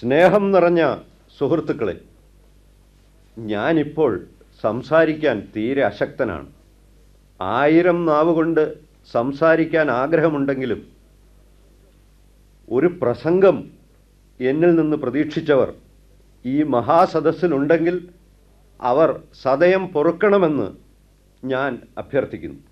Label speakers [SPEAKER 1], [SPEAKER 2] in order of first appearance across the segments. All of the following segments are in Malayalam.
[SPEAKER 1] സ്നേഹം നിറഞ്ഞ സുഹൃത്തുക്കളെ ഞാനിപ്പോൾ സംസാരിക്കാൻ തീരെ അശക്തനാണ് ആയിരം നാവ് കൊണ്ട് സംസാരിക്കാൻ ആഗ്രഹമുണ്ടെങ്കിലും ഒരു പ്രസംഗം എന്നിൽ നിന്ന് പ്രതീക്ഷിച്ചവർ ഈ മഹാസദസ്സിലുണ്ടെങ്കിൽ അവർ സദയം പൊറുക്കണമെന്ന് ഞാൻ അഭ്യർത്ഥിക്കുന്നു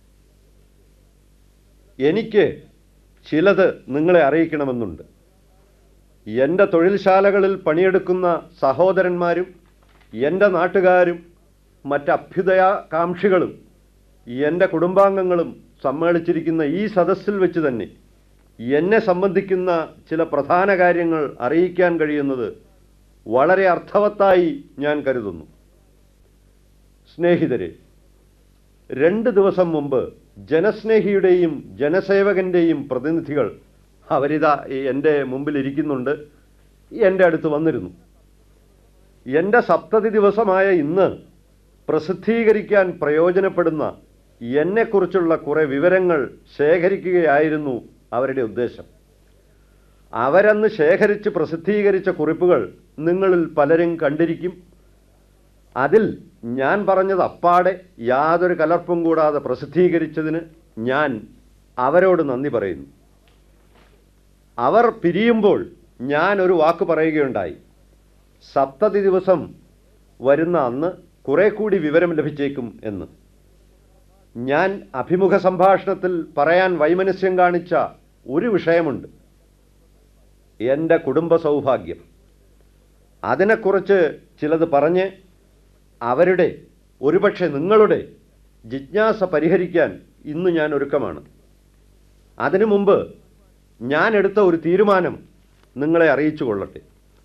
[SPEAKER 1] എനിക്ക് ചിലത് നിങ്ങളെ അറിയിക്കണമെന്നുണ്ട് എൻ്റെ തൊഴിൽശാലകളിൽ പണിയെടുക്കുന്ന സഹോദരന്മാരും എൻ്റെ നാട്ടുകാരും മറ്റ് അഭ്യുദയകാംക്ഷികളും എൻ്റെ കുടുംബാംഗങ്ങളും സമ്മേളിച്ചിരിക്കുന്ന ഈ സദസ്സിൽ വെച്ച് തന്നെ എന്നെ സംബന്ധിക്കുന്ന ചില പ്രധാന കാര്യങ്ങൾ അറിയിക്കാൻ കഴിയുന്നത് വളരെ അർത്ഥവത്തായി ഞാൻ കരുതുന്നു സ്നേഹിതരെ രണ്ട് ദിവസം മുമ്പ് ജനസ്നേഹിയുടെയും ജനസേവകൻ്റെയും പ്രതിനിധികൾ അവരിതാ ഈ എൻ്റെ മുമ്പിൽ ഇരിക്കുന്നുണ്ട് എൻ്റെ അടുത്ത് വന്നിരുന്നു എൻ്റെ സപ്തതി ദിവസമായ ഇന്ന് പ്രസിദ്ധീകരിക്കാൻ പ്രയോജനപ്പെടുന്ന എന്നെക്കുറിച്ചുള്ള കുറേ വിവരങ്ങൾ ശേഖരിക്കുകയായിരുന്നു അവരുടെ ഉദ്ദേശം അവരന്ന് ശേഖരിച്ച് പ്രസിദ്ധീകരിച്ച കുറിപ്പുകൾ നിങ്ങളിൽ പലരും കണ്ടിരിക്കും അതിൽ ഞാൻ പറഞ്ഞത് അപ്പാടെ യാതൊരു കലർപ്പും കൂടാതെ പ്രസിദ്ധീകരിച്ചതിന് ഞാൻ അവരോട് നന്ദി പറയുന്നു അവർ പിരിയുമ്പോൾ ഞാൻ ഒരു വാക്ക് പറയുകയുണ്ടായി സപ്തതി ദിവസം വരുന്ന അന്ന് കുറെ കൂടി വിവരം ലഭിച്ചേക്കും എന്ന് ഞാൻ അഭിമുഖ സംഭാഷണത്തിൽ പറയാൻ വൈമനസ്യം കാണിച്ച ഒരു വിഷയമുണ്ട് എൻ്റെ കുടുംബ സൗഭാഗ്യം അതിനെക്കുറിച്ച് ചിലത് പറഞ്ഞ് അവരുടെ ഒരുപക്ഷെ നിങ്ങളുടെ ജിജ്ഞാസ പരിഹരിക്കാൻ ഇന്ന് ഞാൻ ഒരുക്കമാണ് അതിനു മുമ്പ് ഞാൻ എടുത്ത ഒരു തീരുമാനം നിങ്ങളെ അറിയിച്ചു കൊള്ളട്ടെ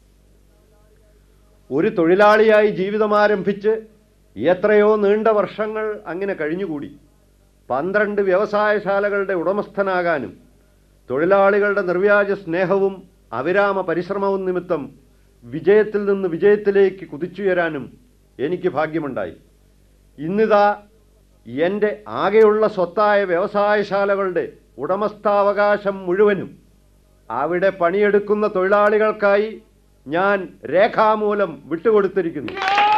[SPEAKER 1] ഒരു തൊഴിലാളിയായി ജീവിതം ആരംഭിച്ച് എത്രയോ നീണ്ട വർഷങ്ങൾ അങ്ങനെ കഴിഞ്ഞുകൂടി പന്ത്രണ്ട് വ്യവസായശാലകളുടെ ഉടമസ്ഥനാകാനും തൊഴിലാളികളുടെ നിർവ്യാജ സ്നേഹവും അവിരാമ പരിശ്രമവും നിമിത്തം വിജയത്തിൽ നിന്ന് വിജയത്തിലേക്ക് കുതിച്ചുയരാനും എനിക്ക് ഭാഗ്യമുണ്ടായി ഇന്നിതാ എൻ്റെ ആകെയുള്ള സ്വത്തായ വ്യവസായശാലകളുടെ ഉടമസ്ഥാവകാശം മുഴുവനും അവിടെ പണിയെടുക്കുന്ന തൊഴിലാളികൾക്കായി ഞാൻ രേഖാമൂലം വിട്ടുകൊടുത്തിരിക്കുന്നു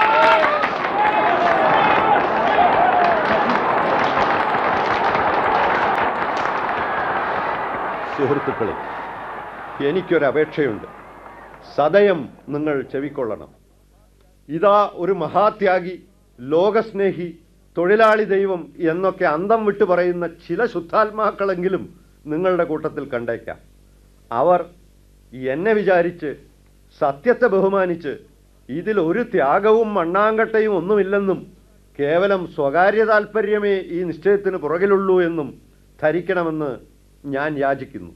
[SPEAKER 1] സുഹൃത്തുക്കളെ എനിക്കൊരപേക്ഷയുണ്ട് സദയം നിങ്ങൾ ചെവിക്കൊള്ളണം ഇതാ ഒരു മഹാത്യാഗി ലോകസ്നേഹി തൊഴിലാളി ദൈവം എന്നൊക്കെ അന്തം വിട്ടു പറയുന്ന ചില ശുദ്ധാത്മാക്കളെങ്കിലും നിങ്ങളുടെ കൂട്ടത്തിൽ കണ്ടേക്കാം അവർ എന്നെ വിചാരിച്ച് സത്യത്തെ ബഹുമാനിച്ച് ഇതിൽ ഒരു ത്യാഗവും മണ്ണാങ്കട്ടയും ഒന്നുമില്ലെന്നും കേവലം സ്വകാര്യ താൽപ്പര്യമേ ഈ നിശ്ചയത്തിന് പുറകിലുള്ളൂ എന്നും ധരിക്കണമെന്ന് ഞാൻ യാചിക്കുന്നു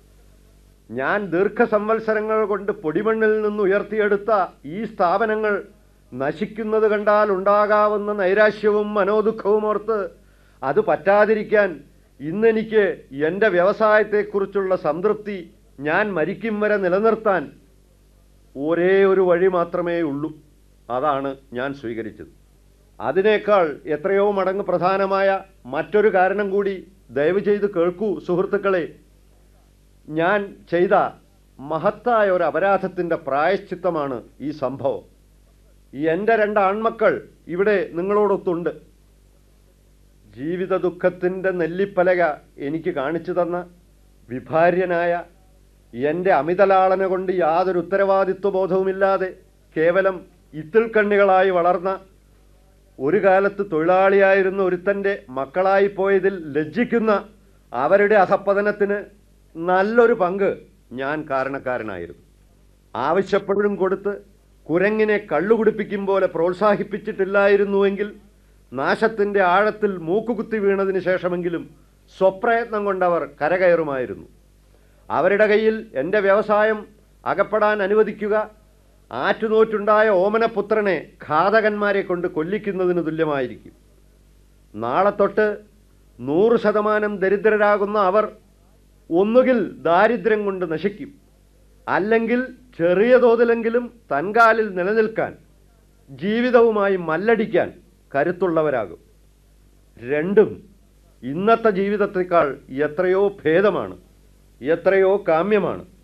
[SPEAKER 1] ഞാൻ ദീർഘസംവത്സരങ്ങൾ കൊണ്ട് പൊടിമണ്ണിൽ നിന്ന് ഉയർത്തിയെടുത്ത ഈ സ്ഥാപനങ്ങൾ നശിക്കുന്നത് കണ്ടാൽ ഉണ്ടാകാവുന്ന നൈരാശ്യവും മനോദുഃഖവും ഓർത്ത് അത് പറ്റാതിരിക്കാൻ ഇന്നെനിക്ക് എൻ്റെ വ്യവസായത്തെക്കുറിച്ചുള്ള സംതൃപ്തി ഞാൻ മരിക്കും വരെ നിലനിർത്താൻ ഒരേ ഒരു വഴി മാത്രമേ ഉള്ളൂ അതാണ് ഞാൻ സ്വീകരിച്ചത് അതിനേക്കാൾ എത്രയോ മടങ്ങ് പ്രധാനമായ മറ്റൊരു കാരണം കൂടി ദയവ് ചെയ്ത് കേൾക്കൂ സുഹൃത്തുക്കളെ ഞാൻ ചെയ്ത മഹത്തായ ഒരു അപരാധത്തിൻ്റെ പ്രായശ്ചിത്തമാണ് ഈ സംഭവം ഈ എൻ്റെ രണ്ട് ആൺമക്കൾ ഇവിടെ നിങ്ങളോടൊത്തുണ്ട് ജീവിത ദുഃഖത്തിൻ്റെ നെല്ലിപ്പലക എനിക്ക് കാണിച്ചു തന്ന വിഭാര്യനായ എൻ്റെ അമിതലാളന കൊണ്ട് യാതൊരു ഉത്തരവാദിത്വ ബോധവുമില്ലാതെ കേവലം ഇത്തിൽക്കണ്ണികളായി വളർന്ന ഒരു കാലത്ത് തൊഴിലാളിയായിരുന്ന ഒരുത്തൻ്റെ മക്കളായി പോയതിൽ ലജ്ജിക്കുന്ന അവരുടെ അധപ്പതനത്തിന് നല്ലൊരു പങ്ക് ഞാൻ കാരണക്കാരനായിരുന്നു ആവശ്യപ്പോഴും കൊടുത്ത് കുരങ്ങിനെ കള്ളുകുടിപ്പിക്കും പോലെ പ്രോത്സാഹിപ്പിച്ചിട്ടില്ലായിരുന്നുവെങ്കിൽ നാശത്തിൻ്റെ ആഴത്തിൽ മൂക്കുകുത്തി വീണതിന് ശേഷമെങ്കിലും സ്വപ്രയത്നം കൊണ്ടവർ കരകയറുമായിരുന്നു അവരുടെ കയ്യിൽ എൻ്റെ വ്യവസായം അകപ്പെടാൻ അനുവദിക്കുക ആറ്റുനോറ്റുണ്ടായ ഓമനപുത്രനെ ഘാതകന്മാരെ കൊണ്ട് കൊല്ലിക്കുന്നതിന് തുല്യമായിരിക്കും നാളെ തൊട്ട് നൂറ് ശതമാനം ദരിദ്രരാകുന്ന അവർ ഒന്നുകിൽ ദാരിദ്ര്യം കൊണ്ട് നശിക്കും അല്ലെങ്കിൽ ചെറിയ തോതിലെങ്കിലും തൻകാലിൽ നിലനിൽക്കാൻ ജീവിതവുമായി മല്ലടിക്കാൻ കരുത്തുള്ളവരാകും രണ്ടും ഇന്നത്തെ ജീവിതത്തേക്കാൾ എത്രയോ ഭേദമാണ് എത്രയോ കാമ്യമാണ്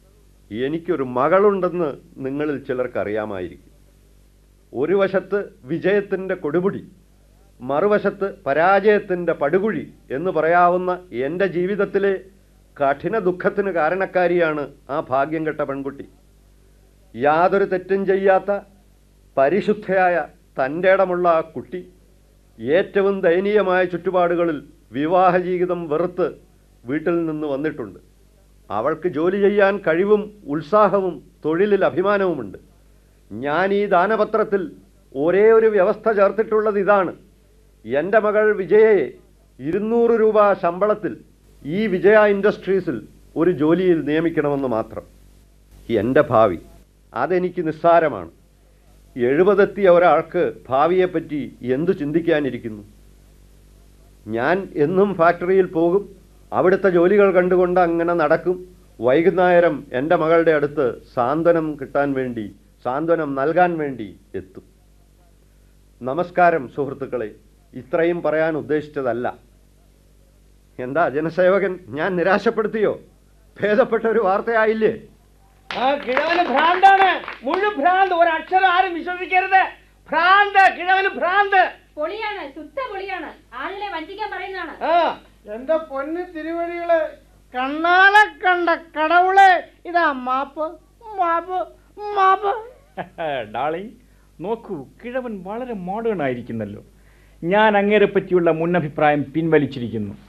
[SPEAKER 1] എനിക്കൊരു മകളുണ്ടെന്ന് നിങ്ങളിൽ ചിലർക്കറിയാമായിരിക്കും ഒരു വശത്ത് വിജയത്തിൻ്റെ കൊടുമുടി മറുവശത്ത് പരാജയത്തിൻ്റെ പടുകുഴി എന്ന് പറയാവുന്ന എൻ്റെ ജീവിതത്തിലെ കഠിന ദുഃഖത്തിന് കാരണക്കാരിയാണ് ആ ഭാഗ്യം കെട്ട പെൺകുട്ടി യാതൊരു തെറ്റും ചെയ്യാത്ത പരിശുദ്ധയായ തൻ്റെ ഇടമുള്ള ആ കുട്ടി ഏറ്റവും ദയനീയമായ ചുറ്റുപാടുകളിൽ വിവാഹ ജീവിതം വെറുത്ത് വീട്ടിൽ നിന്ന് വന്നിട്ടുണ്ട് അവൾക്ക് ജോലി ചെയ്യാൻ കഴിവും ഉത്സാഹവും തൊഴിലിൽ അഭിമാനവുമുണ്ട് ഞാൻ ഈ ദാനപത്രത്തിൽ ഒരേ ഒരു വ്യവസ്ഥ ചേർത്തിട്ടുള്ളത് ഇതാണ് എൻ്റെ മകൾ വിജയയെ ഇരുന്നൂറ് രൂപ ശമ്പളത്തിൽ ഈ വിജയ ഇൻഡസ്ട്രീസിൽ ഒരു ജോലിയിൽ നിയമിക്കണമെന്ന് മാത്രം എൻ്റെ ഭാവി അതെനിക്ക് നിസ്സാരമാണ് എഴുപതെത്തിയ ഒരാൾക്ക് ഭാവിയെപ്പറ്റി എന്തു ചിന്തിക്കാനിരിക്കുന്നു ഞാൻ എന്നും ഫാക്ടറിയിൽ പോകും അവിടുത്തെ ജോലികൾ കണ്ടുകൊണ്ട് അങ്ങനെ നടക്കും വൈകുന്നേരം എൻ്റെ മകളുടെ അടുത്ത് സാന്ത്വനം കിട്ടാൻ വേണ്ടി സാന്ത്വനം നൽകാൻ വേണ്ടി എത്തും നമസ്കാരം സുഹൃത്തുക്കളെ ഇത്രയും പറയാൻ ഉദ്ദേശിച്ചതല്ല എന്താ ജനസേവകൻ ഞാൻ നിരാശപ്പെടുത്തിയോ ഭേദപ്പെട്ട ഒരു വാർത്തയായില്ലേ
[SPEAKER 2] ആ കിഴവന് ഭ്രാന്താണ് മുഴു ഭ്രാന്ത് ഒരക്ഷരം ആരും വിശ്വസിക്കരുത് ഭ്രാന്ത് കിഴവന് ഭ്രാന്ത്
[SPEAKER 3] പൊളിയാണ് ശുദ്ധ പൊളിയാണ് ആളുകളെ വഞ്ചിക്കാൻ പറയുന്നതാണ്
[SPEAKER 2] ആ എന്റെ പൊന്ന് തിരുവഴികള് കണ്ണാലെ കണ്ട കടവുളെ ഇതാ മാപ്പ് മാപ്പ് മാപ്പ്
[SPEAKER 4] ഡാളിങ് നോക്കൂ കിഴവൻ വളരെ മോഡേൺ ആയിരിക്കുന്നല്ലോ ഞാൻ അങ്ങേരെ പറ്റിയുള്ള മുന്നഭിപ്രായം പിൻവലിച്ചിരിക്കുന്നു